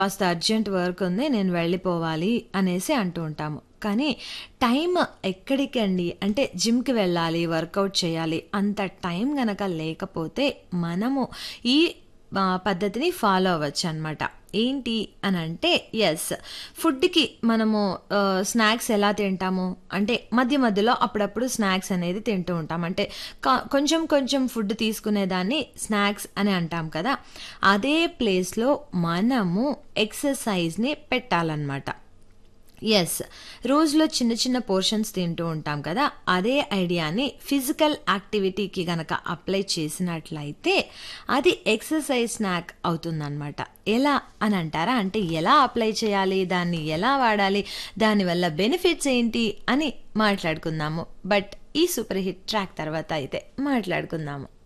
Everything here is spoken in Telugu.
కాస్త అర్జెంట్ వర్క్ ఉంది నేను వెళ్ళిపోవాలి అనేసి అంటూ ఉంటాము కానీ టైం ఎక్కడికండి అంటే జిమ్కి వెళ్ళాలి వర్కౌట్ చేయాలి అంత టైం గనక లేకపోతే మనము ఈ ఆ, పద్ధతిని ఫాలో అవ్వచ్చు అనమాట ఏంటి అని అంటే ఎస్ ఫుడ్కి మనము స్నాక్స్ ఎలా తింటాము అంటే మధ్య మధ్యలో అప్పుడప్పుడు స్నాక్స్ అనేది తింటూ ఉంటాం అంటే కా- కొంచెం కొంచెం ఫుడ్ తీసుకునేదాన్ని స్నాక్స్ అని అంటాం కదా అదే ప్లేస్లో మనము ఎక్సర్సైజ్ని పెట్టాలన్నమాట ఎస్ రోజులో చిన్న చిన్న పోర్షన్స్ తింటూ ఉంటాం కదా అదే ఐడియాని ఫిజికల్ యాక్టివిటీకి గనక అప్లై చేసినట్లయితే అది ఎక్సర్సైజ్ స్నాక్ అవుతుందన్నమాట ఎలా అని అంటారా అంటే ఎలా అప్లై చేయాలి దాన్ని ఎలా వాడాలి దానివల్ల బెనిఫిట్స్ ఏంటి అని మాట్లాడుకుందాము బట్ ఈ సూపర్ హిట్ ట్రాక్ తర్వాత అయితే మాట్లాడుకుందాము